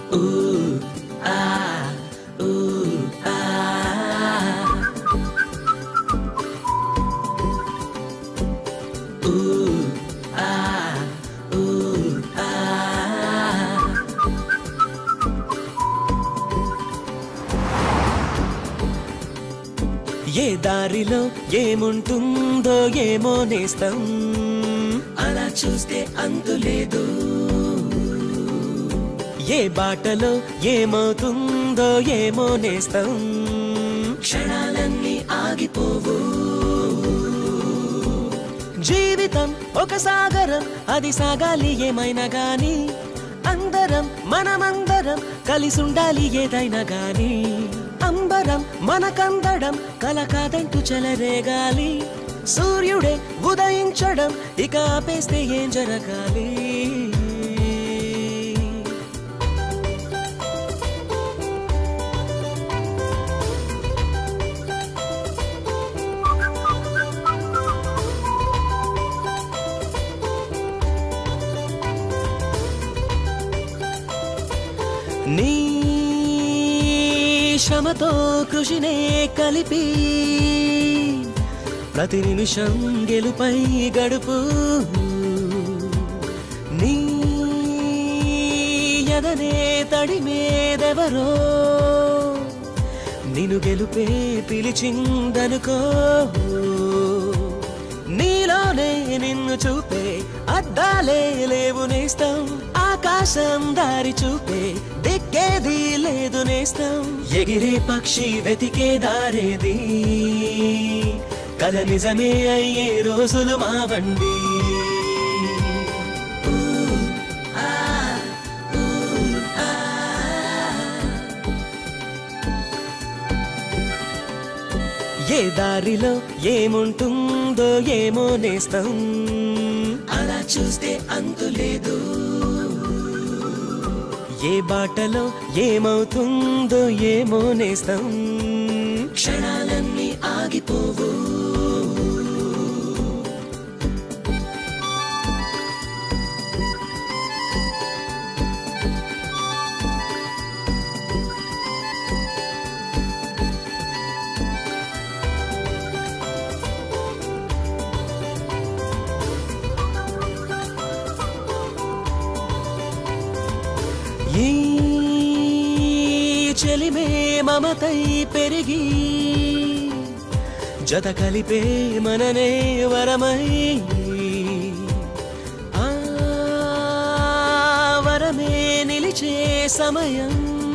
ఏ దారిలో ఏముంటుందో ఏమో నేస్తం అలా చూస్తే అంతులేదు ఏ బాటలో ఏమవుతుందో ఏమో నేస్తం క్షణాలన్నీ ఆగిపోవు జీవితం ఒక సాగరం అది సాగాలి ఏమైనా గాని అందరం మనమందరం కలిసుండాలి ఏదైనా గాని అంబరం మనకందడం కల కాదంటూ చెలరేగాలి సూర్యుడే ఉదయించడం ఇక ఆపేస్తే ఏం జరగాలి నీ శ్రమతో కృషినే కలిపి ప్రతి నిమిషం గెలుపై గడుపు నీ ఎదనే తడి మీదెవరో నిన్ను గెలుపే పిలిచిందనుకో నీలోనే నిన్ను చూపే అద్దాలే లేవు నేస్తం ఆకాశం దారి చూపే దిక్కేది లేదు నేస్తం ఎగిరే పక్షి వెతికే దారేది కల నిజమే అయ్యే రోజులు మా వండి ఏ దారిలో ఏముంటుందో ఏమో నేస్తం అలా చూస్తే అంతులేదు ఏ బాటలో ఏమవుతుందో ఏమో నేస్తం క్షణాలన్నీ ఆగిపోవు ఈ చెలిమే మమతై పెరిగి జత కలిపే మననే వరమై ఆ వరమే నిలిచే సమయం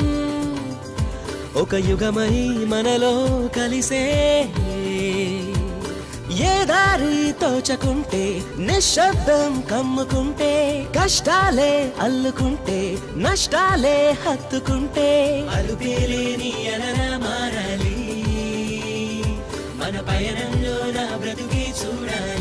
ఒక యుగమై మనలో కలిసే ఏ దారి తోచకుంటే నిశ్శబ్దం కమ్ముకుంటే కష్టాలే అల్లుకుంటే నష్టాలే హత్తుకుంటే అలుపేలేని అలరా మారాలి మన పయనంలో నా బ్రతుకే చూడాలి